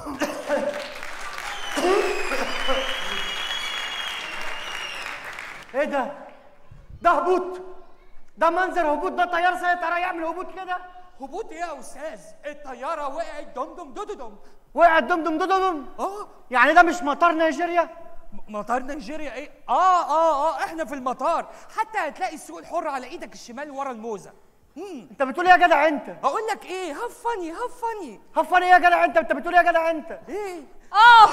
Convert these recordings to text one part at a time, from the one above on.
ايه ده ده هبوط ده منظر هبوط ده طيار سيطرة يعمل هبوط كده هبوط ايه يا استاذ الطياره وقعت دم دم دم دم وقعت دم دم دم دم اه يعني ده مش مطار نيجيريا م- مطار نيجيريا ايه اه اه اه احنا في المطار حتى هتلاقي السوق الحر على ايدك الشمال ورا الموزه امم انت بتقول ايه يا جدع انت اقول لك ايه هفني هفني هفن ايه يا جدع انت انت بتقول ايه يا جدع انت ايه اه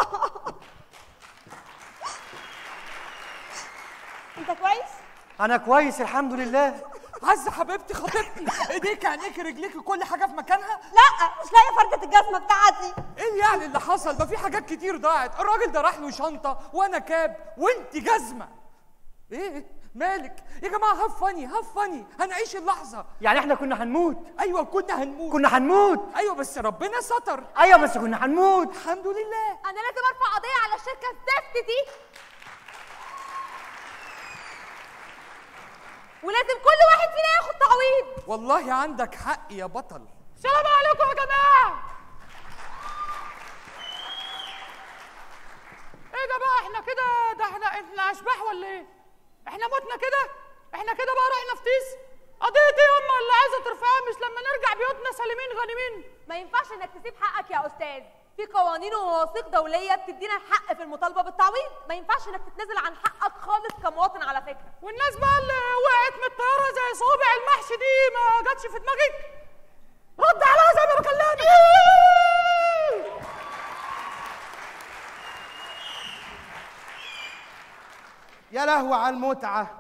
انت كويس انا كويس الحمد لله عزه حبيبتي خطيبتي ايديك عينيك رجليك كل حاجه في مكانها لا مش لاقيه فردة الجزمة بتاعتي ايه يعني اللي حصل ده في حاجات كتير ضاعت الراجل ده راح له شنطه وانا كاب وانت جزمه ايه مالك يا جماعه هفني هفني هنعيش اللحظه يعني احنا كنا هنموت ايوه كنا هنموت كنا هنموت ايوه بس ربنا ستر ايوه بس كنا هنموت الحمد لله انا لازم ارفع قضية على الشركة الزفت دي ولازم كل واحد فينا ياخد تعويض والله عندك حق يا بطل السلام عليكم يا جماعة ايه ده بقى احنا كده ده احنا احنا اشباح ولا ايه؟ احنا متنا كده؟ احنا كده بقى رحنا في تيس؟ قضية ايه يما اللي عايزة ترفعها مش لما نرجع بيوتنا سالمين غانمين؟ ما ينفعش انك تسيب حقك يا استاذ في قوانين ومواثيق دولية بتدينا الحق في المطالبة بالتعويض ما ينفعش انك تتنازل عن حقك خالص كمواطن على فكرة والناس بقى اللي وقعت من الطيارة زي صوابع المحشي دي ما جاتش في دماغك؟ رد عليها زي ما بكلمك يا لهوي على المتعة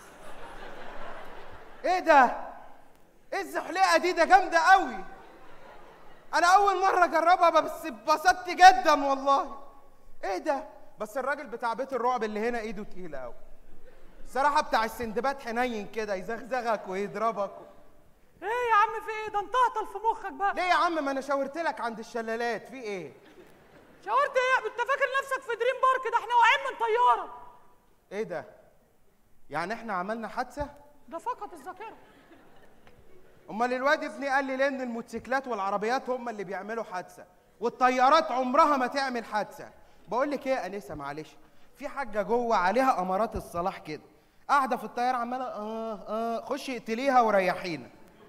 ايه ده؟ ايه الزحليقة دي ده جامدة قوي انا اول مرة اجربها بس اتبسطت جدا والله ايه ده؟ بس الراجل بتاع بيت الرعب اللي هنا ايده تقيلة قوي صراحة بتاع السندباد حنين كده يزغزغك ويضربك ايه يا عم في ايه؟ ده انت اهطل في مخك بقى ليه يا عم ما انا شاورت لك عند الشلالات في ايه؟ شاورت ايه؟ انت فاكر نفسك في دريم بارك ده احنا واقعين من طيارة ايه ده؟ يعني احنا عملنا حادثة؟ ده فقط الذاكرة امال الواد ابني قال لي لان الموتوسيكلات والعربيات هم اللي بيعملوا حادثه والطيارات عمرها ما تعمل حادثه بقول لك ايه يا انسه معلش في حاجه جوه عليها امارات الصلاح كده قاعده في الطياره عماله اه اه خشي اقتليها وريحينا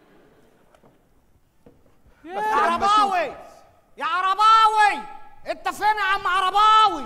يا بس لما أشوف- عرباوي يا عرباوي انت فين يا عم عرباوي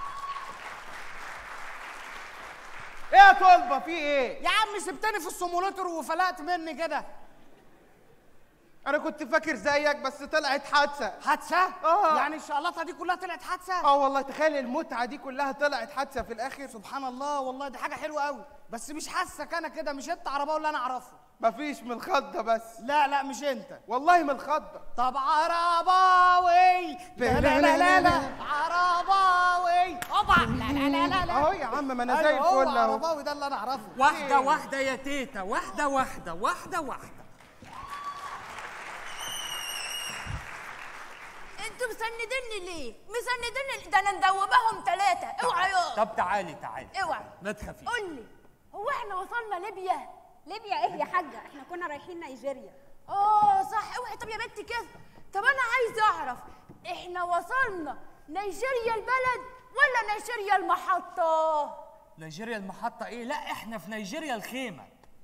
ايه يا طلبه في ايه يا عم سبتني في السيموليتر وفلقت مني كده انا كنت فاكر زيك بس طلعت حادثه حادثه آه. يعني الشقلطه دي كلها طلعت حادثه اه والله تخيل المتعه دي كلها طلعت حادثه في الاخر سبحان الله والله دي حاجه حلوه قوي بس مش حاسك انا كده مش انت عرباوي اللي انا اعرفه مفيش من الخضه بس لا لا مش انت والله من الخضه طب عرباوي لا لا لا لا, لا. عرباوي اوبا لا لا لا لا, لا. اهو يا عم ما انا زي أيوة، هو الفل اهو عرباوي ده اللي انا اعرفه واحده واحده يا تيتا واحده واحده واحده واحده انتوا مسنديني ليه؟ مسنديني ده انا مدوباهم ثلاثة اوعى يا طب تعالي تعالي اوعى ما تخافيش قول لي هو احنا وصلنا ليبيا؟ ليبيا ايه يا حاجة احنا كنا رايحين نيجيريا اه صح اوعي طب يا بنتي كده طب انا عايزه اعرف احنا وصلنا نيجيريا البلد ولا نيجيريا المحطة؟ نيجيريا المحطه ايه لا احنا في نيجيريا الخيمه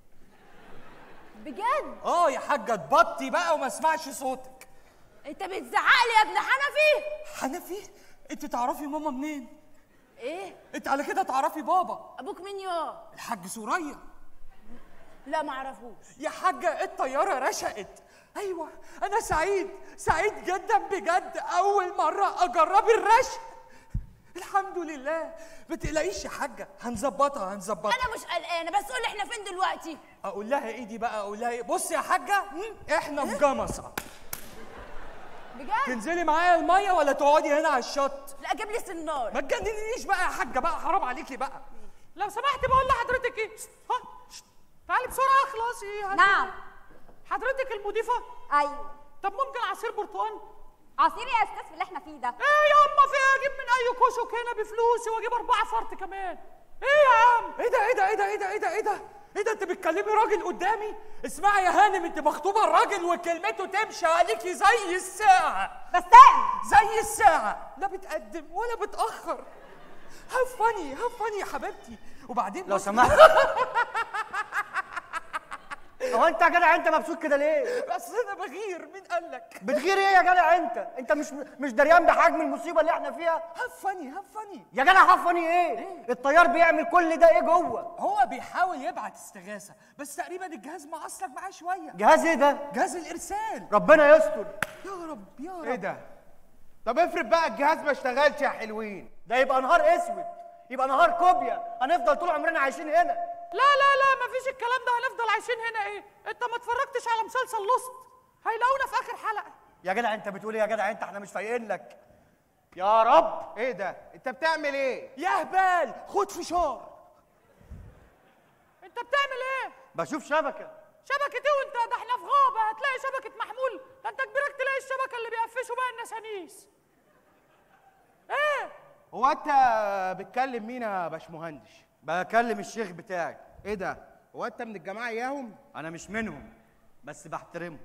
بجد؟ اه يا حاجه تبطي بقى وما اسمعش صوتك انت بتزعقلي يا ابن حنفي؟ حنفي انت تعرفي ماما منين ايه؟ انت على كده تعرفي بابا ابوك مين يا؟ الحاج سوريا لا معرفوش يا حاجة الطيارة رشقت أيوة أنا سعيد سعيد جدا بجد أول مرة أجرب الرشق الحمد لله ما تقلقيش يا حاجة هنظبطها هنظبطها انا مش قلقانه بس قول احنا فين دلوقتي أقول لها إيه دي بقى أقول لها إيه بصي يا حاجة مم، إحنا في جمصة بجد تنزلي معايا المية ولا تقعدي هنا على الشط لا جيب لي سنار ما تجننيش بقى يا حاجة بقى حرام عليكي بقى لو سمحت بقول لحضرتك ايه ها شت. تعالي بسرعه اخلصي هت- نعم حضرتك المضيفه ايوه طب ممكن عصير برتقال عصير يا استاذ في اللي احنا فيه ده ايه يا اما في إيه؟ اجيب من اي كشك هنا بفلوسي واجيب اربعه فرط كمان ايه يا عم إيه ده إيه ده إيه ده إيه ده إيه ده إيه ده ايه ده انت بتكلمي راجل قدامي اسمعي يا هانم انت مخطوبه الراجل وكلمته تمشي عليكي زي الساعه بسام زي الساعه لا بتقدم ولا بتاخر هاف فاني هاف فاني يا حبيبتي وبعدين لو بص- سمحت هو انت يا جدع انت مبسوط كده ليه؟ بس انا بغير مين قال لك بتغير ايه يا جدع انت؟ انت مش مش دريان بحجم المصيبه اللي احنا فيها؟ هاف فاني هاف فاني يا جدع حفني ايه؟ الطيار بيعمل كل ده ايه جوه؟ هو بيحاول يبعت استغاثه بس تقريبا الجهاز مقصر معاه شويه جهاز ايه ده؟ جهاز الارسال ربنا يستر يا رب يا رب ايه ده طب افرض بقى الجهاز ما اشتغلش يا حلوين ده يبقى نهار اسود يبقى نهار كوبيا هنفضل طول عمرنا عايشين هنا لا لا لا مفيش الكلام ده هنفضل عايشين هنا ايه انت ما اتفرجتش على مسلسل لوست هيلاقونا في اخر حلقه يا جدع انت بتقول ايه يا جدع انت احنا مش فايقين لك يا رب ايه ده انت بتعمل ايه يا هبال خد فشار انت بتعمل ايه بشوف شبكه شبكة ايه وانت ده احنا في غابة هتلاقي شبكة محمول ده انت كبيرك تلاقي الشبكة اللي بيقفشوا بقى النسانيس ايه هو انت بتكلم مين يا باشمهندس بكلم الشيخ بتاعي ايه ده هو انت من الجماعه اياهم انا مش منهم بس بحترمهم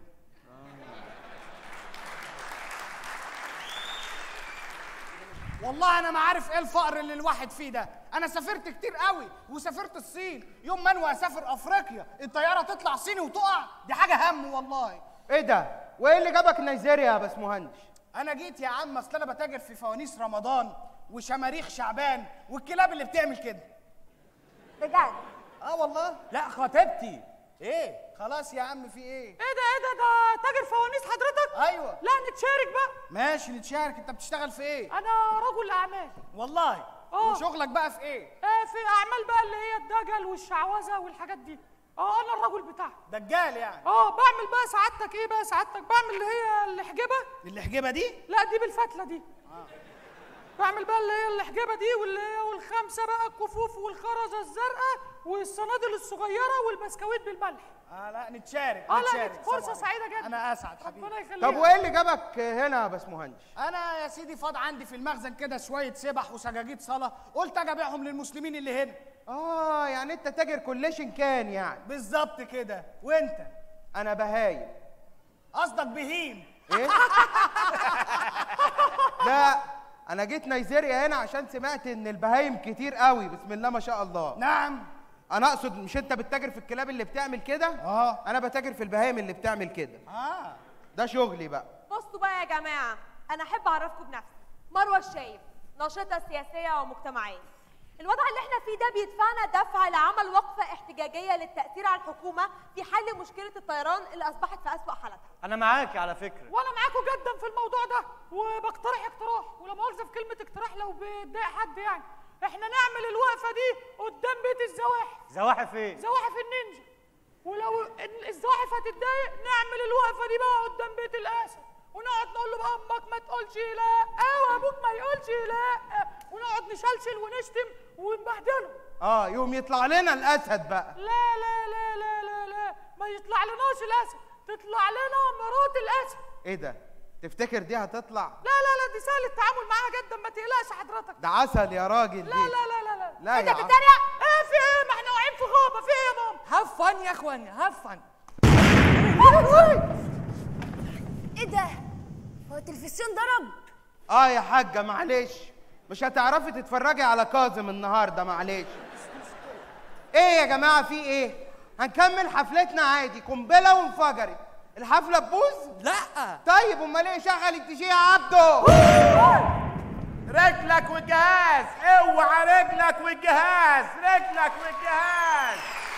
والله انا ما عارف ايه الفقر اللي الواحد فيه ده انا سافرت كتير قوي وسافرت الصين يوم ما انوي اسافر افريقيا الطياره تطلع صيني وتقع دي حاجه هم والله ايه ده وايه اللي جابك نيجيريا يا باشمهندس انا جيت يا عم اصل انا بتاجر في فوانيس رمضان وشماريخ شعبان والكلاب اللي بتعمل كده بجد اه والله لا خطيبتي ايه خلاص يا عم في ايه ايه ده ايه ده ده تاجر فوانيس حضرتك ايوه لا نتشارك بقى ماشي نتشارك انت بتشتغل في ايه انا رجل اعمال والله آه. وشغلك بقى في ايه آه في اعمال بقى اللي هي الدجل والشعوذه والحاجات دي اه انا الرجل بتاعها دجال يعني اه بعمل بقى سعادتك ايه بقى سعادتك بعمل اللي هي الحجبه الحجبه دي لا دي بالفتله دي بعمل بقى اللي هي الحجبه دي واللي هي والخمسه بقى الكفوف والخرزه الزرقاء والصنادل الصغيره والبسكويت بالملح اه لا نتشارك اه لا نتشارك دي فرصه سلام سعيده عليكم. جدا انا اسعد حبيبي ربنا يخليك طب وايه اللي جابك هنا يا باشمهندس انا يا سيدي فاض عندي في المخزن كده شويه سبح وسجاجيد صلاه قلت اجي ابيعهم للمسلمين اللي هنا اه يعني انت تاجر كليشن كان يعني بالظبط كده وانت انا بهايم قصدك بهيم ايه لا انا جيت نيجيريا هنا عشان سمعت ان البهايم كتير قوي بسم الله ما شاء الله نعم انا اقصد مش انت بتتاجر في الكلاب اللي بتعمل كده اه انا بتاجر في البهايم اللي بتعمل كده اه ده شغلي بقى بصوا بقى يا جماعة أنا أحب أعرفكم بنفسي مروة الشايب ناشطة سياسية ومجتمعية الوضع اللي احنا فيه ده بيدفعنا دفع لعمل وقفة احتجاجية للتأثير على الحكومة في حل مشكلة الطيران اللي أصبحت في أسوأ حالتها انا معاكي على فكره وانا معاكم جدا في الموضوع ده وبقترح اقتراح ولا مؤاخذه في كلمه اقتراح لو بيتضايق حد يعني احنا نعمل الوقفه دي قدام بيت الزواحف زواحف ايه زواحف النينجا ولو ال- الزواحف هتتضايق نعمل الوقفه دي بقى قدام بيت الاسد ونقعد نقول له بقى امك ما تقولش لا وابوك ما يقولش لا ونقعد نشلشل ونشتم ونبهدله اه يوم يطلع لنا الاسد بقى لا لا لا لا لا لا ما يطلع لناش الاسد تطلع لنا مرات الاسد ايه ده تفتكر دي هتطلع لا لا لا دي سهل التعامل معاها جدا ما تقلقش حضرتك ده عسل يا راجل لا دي لا لا لا لا لا أنت يا عم بتتريق ايه في ايه ما احنا واقعين في غابه في ايه يا ماما هاف فن يا اخواني هاف فن ايه ده هو التلفزيون ضرب اه يا حاجه معلش مش هتعرفي تتفرجي على كاظم النهارده معلش ايه يا جماعه في ايه هنكمل حفلتنا عادي قنبله وانفجرت الحفله تبوظ لا طيب امال ايه شغل الدي يا عبده رجلك والجهاز اوعى رجلك والجهاز رجلك والجهاز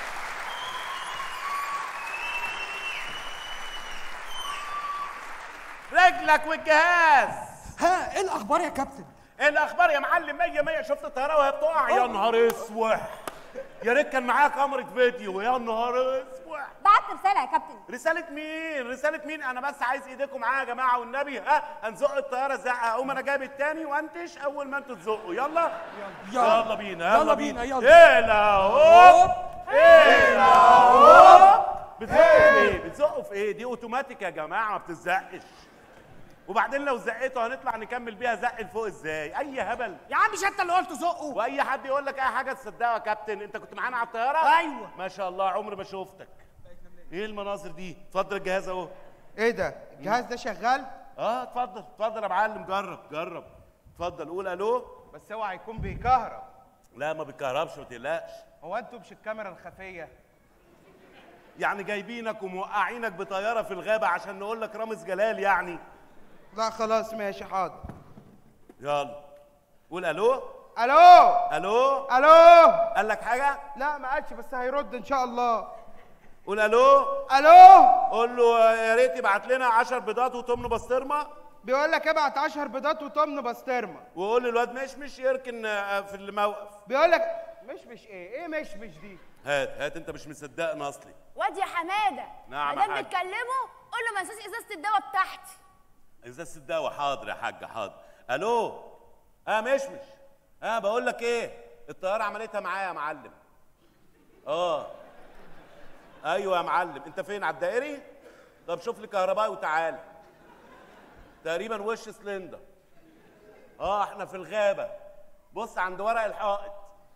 رجلك والجهاز ها ايه الاخبار يا كابتن ايه الاخبار يا معلم مية مية شفت الطياره وهي بتقع يا نهار اسود يا ريت كان معايا كاميرا فيديو يا نهار اسود بعت رسالة يا كابتن رسالة مين؟ رسالة مين؟ أنا بس عايز إيديكم معايا يا جماعة والنبي ها هنزق الطيارة زقة أقوم أنا جايب التاني وأنتش أول ما أنتوا تزقوا يلا يلا. يلا بينا يلا بينا، يلا. إيلا هوب إيلا هوب بتزقوا في إيه؟ بتزقوا في إيه؟ دي أوتوماتيك يا جماعة ما بتزقش وبعدين لو زقته هنطلع نكمل بيها زق لفوق ازاي اي هبل يا عم مش انت اللي قلت زقه واي حد يقول لك اي حاجه تصدقه يا كابتن انت كنت معانا على الطياره أيوة. ما شاء الله عمري ما شفتك ايه المناظر دي اتفضل الجهاز اهو ايه ده الجهاز ده شغال اه اتفضل اتفضل يا معلم جرب جرب اتفضل قول الو بس اوعى يكون بيكهرب لا ما بيكهربش ما تقلقش هو انتوا مش الكاميرا الخفيه يعني جايبينك وموقعينك بطياره في الغابه عشان نقول لك رامز جلال يعني لا خلاص ماشي حاضر يلا قول الو الو الو الو قال لك حاجه لا ما قالش بس هيرد ان شاء الله قول الو الو قول له يا ريت يبعت لنا 10 بيضات وتمن بسطرمه بيقول لك ابعت 10 بيضات وطمن بسطرمه وقول للواد مشمش يركن آه، في الموقف بيقول لك مش مش ايه ايه مش مش دي هات هات انت مش مصدقنا اصلي واد يا حماده نعم يا ما دام حاج. بتكلمه قول له ما انساش ازازه الدواء بتاعتي ازازه الدواء حاضر يا حاج حاضر الو اه مشمش اه بقول لك ايه الطياره عملتها معايا يا معلم اه ايوه يا معلم انت فين على الدائري طب شوف لي كهربائي وتعالى تقريبا وش سلندر اه احنا في الغابه بص عند ورق الحائط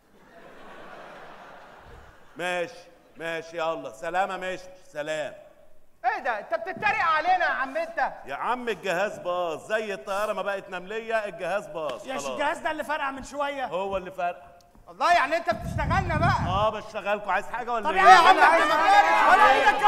ماشي ماشي يلا سلامه ماشي سلام ايه ده انت بتتريق علينا يا عم انت يا عم الجهاز باظ زي الطياره ما بقت نمليه الجهاز باظ يا خلاص الجهاز ده اللي فرقع من شويه هو اللي فرق والله يعني انت بتشتغلنا بقى اه بشتغلكوا عايز حاجه ولا طب ايه يا عم احنا مكانك ولا ايدك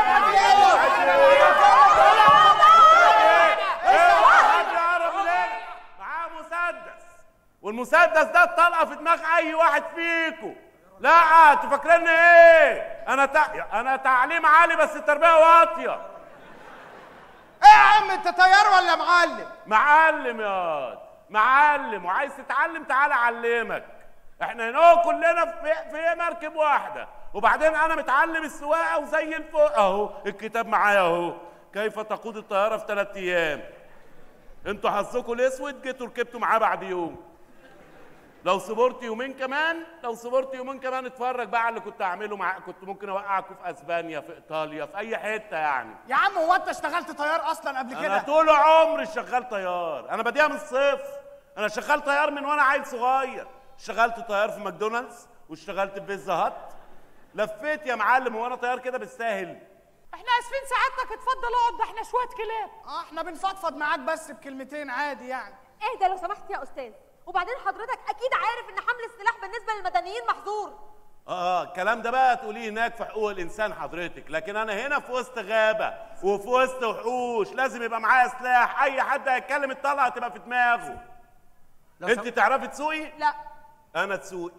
حد يقرب مننا معاه مسدس والمسدس ده الطلقه في دماغ اي واحد فيكم لا انتوا فاكريني ايه انا تع... انا تعليم عالي بس التربيه واطيه ايه يا عم انت طيار ولا معلم معلم يا معلم وعايز تتعلم تعالى اعلمك احنا هنا كلنا في, في مركب واحده وبعدين انا متعلم السواقه وزي الفل اهو الكتاب معايا اهو كيف تقود الطياره في ثلاث ايام انتوا حظكم الاسود جيتوا ركبتوا معاه بعد يوم لو صبرت يومين كمان لو صبرت يومين كمان اتفرج بقى على اللي كنت اعمله مع كنت ممكن اوقعكم في اسبانيا في ايطاليا في اي حته يعني يا عم هو انت اشتغلت طيار اصلا قبل انا كده طول عمري شغال طيار انا بديها من الصفر انا شغال طيار من وانا عيل صغير اشتغلت طيار في ماكدونالدز واشتغلت في بيتزا هات لفيت يا معلم وانا طيار كده بالساهل احنا اسفين سعادتك اتفضل اقعد ده احنا شويه كلاب اه احنا بنفضفض معاك بس بكلمتين عادي يعني اهدى لو سمحت يا استاذ وبعدين حضرتك اكيد عارف ان حمل السلاح بالنسبه للمدنيين محظور اه الكلام ده بقى تقوليه هناك في حقوق الانسان حضرتك لكن انا هنا في وسط غابه وفي وسط وحوش لازم يبقى معايا سلاح اي حد هيتكلم الطلقه هتبقى في دماغه انت تعرفي تسوقي لا انا تسوقي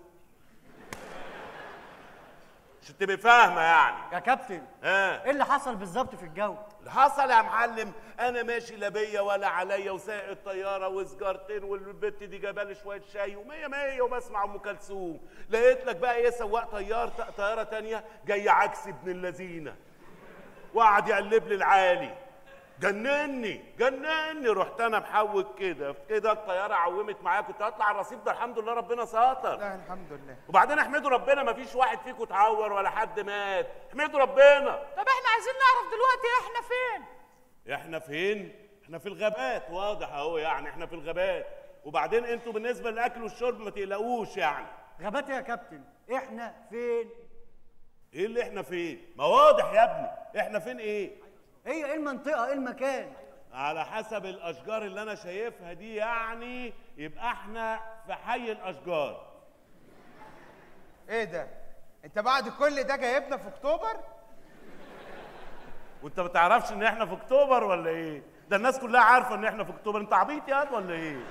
عشان تبقي فاهمه يعني يا كابتن ها ايه اللي حصل بالظبط في الجو اللي حصل يا معلم انا ماشي لا بيا ولا عليا وسايق الطياره وسجارتين والبت دي جايبه لي شويه شاي ومية مية وبسمع ام كلثوم لقيت لك بقى ايه سواق طيار ط- طياره تانية جاي عكس ابن اللذينه وقعد يقلب لي العالي جنني جنني رحت انا محوج كده كده الطياره عومت معايا كنت هطلع على الرصيف ده الحمد لله ربنا ساتر لا الحمد لله وبعدين احمدوا ربنا ما فيش واحد فيكم اتعور ولا حد مات احمدوا ربنا طب احنا عايزين نعرف دلوقتي احنا فين احنا فين؟ احنا في الغابات واضح اهو يعني احنا في الغابات وبعدين انتوا بالنسبه للاكل والشرب ما تقلقوش يعني غابات يا كابتن احنا فين ايه اللي احنا فين؟ ما واضح يا ابني احنا فين ايه؟ هي ايه المنطقه ايه المكان على حسب الاشجار اللي انا شايفها دي يعني يبقى احنا في حي الاشجار ايه ده انت بعد كل ده جايبنا في اكتوبر وانت ما تعرفش ان احنا في اكتوبر ولا ايه؟ ده الناس كلها عارفه ان احنا في اكتوبر انت عبيط يا واد ولا ايه؟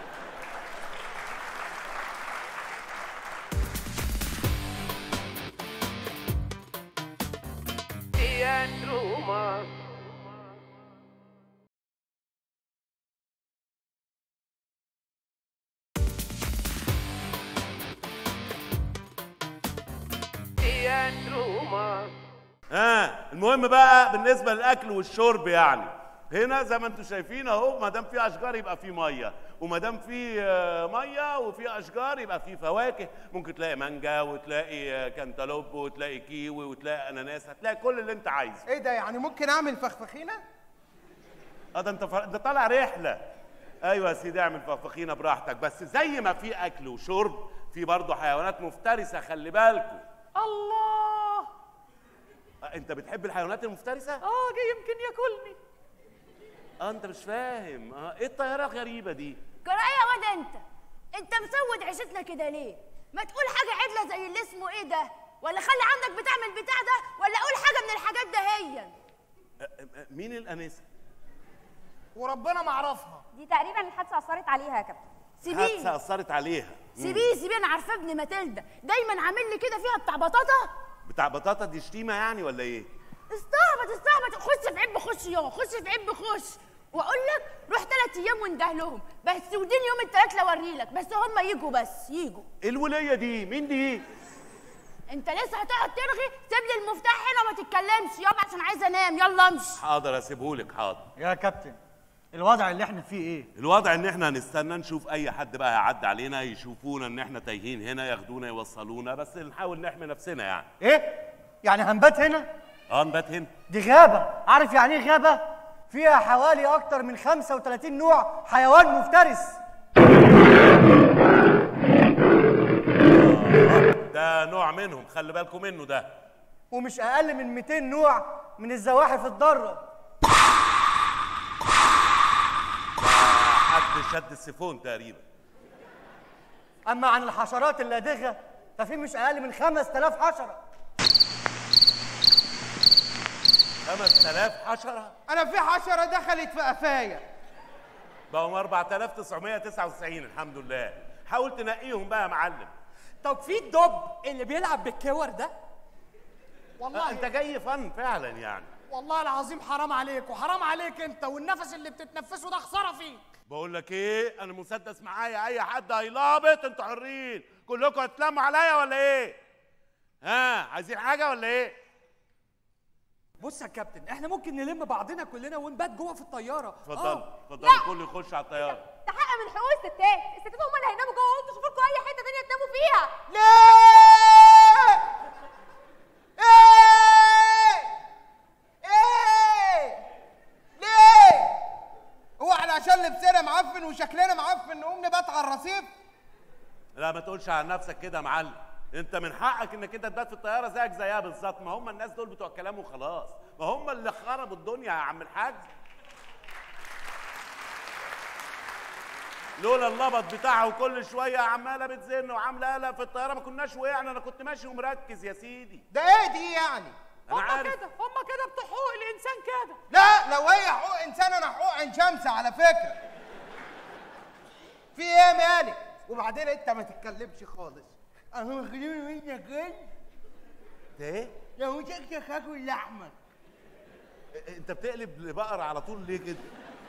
ها المهم بقى بالنسبه للاكل والشرب يعني هنا زي ما انتم شايفين اهو ما دام في اشجار يبقى في ميه وما دام في آه، ميه وفي اشجار يبقى في فواكه ممكن تلاقي مانجا وتلاقي آه، كانتالوب وتلاقي كيوي وتلاقي اناناس هتلاقي كل اللي انت عايزه ايه ده يعني ممكن اعمل فخفخينه اه ده انت ف... ده طالع رحله ايوه يا سيدي اعمل فخفخينه براحتك بس زي ما في اكل وشرب في برضه حيوانات مفترسه خلي بالكم الله آه، انت بتحب الحيوانات المفترسه اه جاي يمكن ياكلني اه انت مش فاهم اه ايه الطياره الغريبه دي جرى ايه يا واد انت انت مسود عيشتنا كده ليه ما تقول حاجه عدله زي اللي اسمه ايه ده ولا خلي عندك بتاع من البتاع ده ولا قول حاجه من الحاجات ده هي آه، آه، مين الانسه وربنا ما عرفها دي تقريبا الحادثه اثرت عليها يا كابتن سيبيه حادثه اثرت عليها سيبيه سيبيه انا عارفاه ابن ماتيلدا دايما عامل لي كده فيها بتاع بطاطا بتاع بطاطا دي شتيمه يعني ولا ايه استهبط استهبط خش في عب خش يا خش في عب خش واقول لك روح ثلاث ايام وانده لهم بس ودين يوم الثلاث لو اوريلك بس هم يجوا بس يجوا ايه الوليه دي مين دي انت لسه هتقعد ترغي سيب لي المفتاح هنا وما تتكلمش يابا عشان عايزه انام يلا امشي حاضر اسيبهولك حاضر يا كابتن الوضع اللي احنا فيه ايه الوضع ان احنا هنستنى نشوف اي حد بقى هيعدي علينا يشوفونا ان احنا تايهين هنا ياخدونا يوصلونا بس نحاول نحمي نفسنا يعني ايه يعني هنبات هنا اه نبات هنا دي غابه عارف يعني ايه غابه فيها حوالي اكتر من 35 نوع حيوان مفترس ده نوع منهم خلي بالكم منه ده ومش اقل من 200 نوع من الزواحف الضاره حد شد السيفون تقريبا اما عن الحشرات اللادغه ففي مش اقل من 5000 حشره 5000 حشره انا في حشره دخلت في قفايا بقوا 4999 الحمد لله حاول تنقيهم بقى يا معلم طب في الدب اللي بيلعب بالكور ده آه، والله انت جاي فن فعلا يعني والله العظيم حرام عليك وحرام عليك انت والنفس اللي بتتنفسه ده خساره فيك بقول لك ايه انا مسدس معايا اي حد هيلابط انتوا حرين كلكم هتلموا عليا ولا ايه ها عايزين حاجه ولا ايه بص يا كابتن احنا ممكن نلم بعضنا كلنا ونبات جوه في الطياره اتفضل آه. اتفضل الكل يخش على الطياره ده حق من حقوق الستات الستات هم اللي هيناموا جوه وانتوا شوفوا لكم اي حته تانيه تناموا فيها ليه ايه ايه ليه هو احنا عشان لبسنا معفن وشكلنا معفن نقوم نبات على الرصيف لا ما تقولش عن نفسك كده يا معلم انت من حقك انك انت تبات في الطياره زيك زيها بالظبط ما هم الناس دول بتوع كلام وخلاص ما هم اللي خربوا الدنيا يا عم الحاج لولا اللبط بتاعها وكل شويه عماله بتزن وعامله قلق في الطياره ما كناش وقعنا انا كنت ماشي ومركز يا سيدي ده ايه دي يعني انا هما عارف كده هما كده بتوع حقوق الانسان كده لا لو هي حقوق انسان انا حقوق عين شمس على فكره في ايه يا مالك وبعدين انت ما تتكلمش خالص انا مخلوني منك كده ده ايه لو شكشك هاكل لحمك انت بتقلب لبقر على طول ليه كده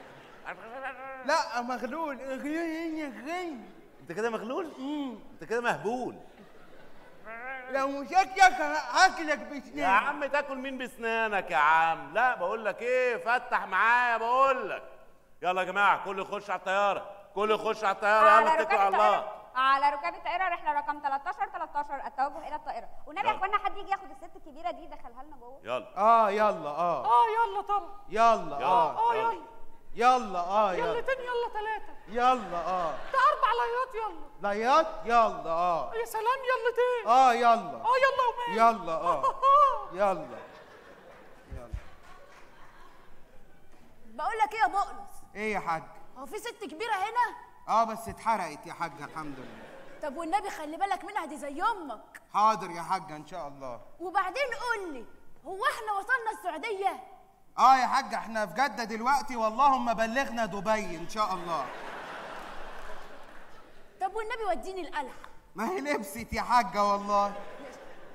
لا مغلول مخلوني منك كده انت كده مغلول انت كده مهبول لو شكشك هاكلك يا بسنان عم تاكل مين بسنانك يا عم لا بقول لك ايه فتح معايا بقول لك يلا يا جماعه كل يخش على الطياره كل يخش على الطياره يلا اتكلوا على الله الطائرة على ركاب الطائرة رحلة رقم 13 13 التوجه إلى الطائرة والنبي يا يلا. اخوانا حد يجي ياخد الست الكبيرة دي يدخلها لنا جوه يلا اه يلا اه اه يلا طبعا يلا اه اه يلا يلا اه يلا يلتين يلا ثلاثة يلا اه ده أربع ليات يلا ليات يلا اه يا سلام يلتين اه يلا اه يلا ومال يلا اه يلا يلا بقول لك ايه يا بقلص ايه يا حاج هو في ست كبيره هنا اه بس اتحرقت يا حاجه الحمد لله طب والنبي خلي بالك منها دي زي امك حاضر يا حاجه ان شاء الله وبعدين قول لي هو احنا وصلنا السعوديه اه يا حاجه احنا في جده دلوقتي واللهم بلغنا دبي ان شاء الله طب والنبي وديني القلعه ما هي لبست يا حاجه والله